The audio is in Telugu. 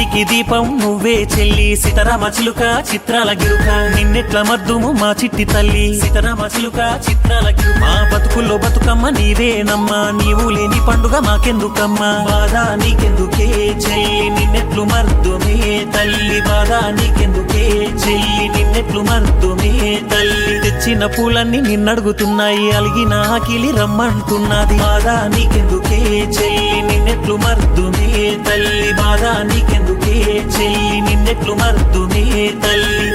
ఇంటికి దీపం నువ్వే చెల్లి సీతారామ చిలుక చిత్రాల గిరుక నిన్నెట్ల మద్దుము మా చిట్టి తల్లి సీతారామ చిలుక చిత్రాల గిరుక మా బతుకుల్లో బతుకమ్మ నీవేనమ్మా నీవు లేని పండుగ మాకెందుకమ్మా బాధ నీకెందుకే చెల్లి నిన్నెట్లు మర్దుమే తల్లి బాధ నీకెందుకే చెల్లి నిన్నెట్లు మర్దుమే తల్లి తెచ్చిన పూలన్నీ నిన్నడుగుతున్నాయి అలిగిన ఆకిలి రమ్మంటున్నది బాధ నీకెందుకే చెల్లి నిన్నెట్లు మర్దుమే తల్లి బాధ నీకెందుకే చెల్లి నిన్నెట్లు మర్దుమే తల్లి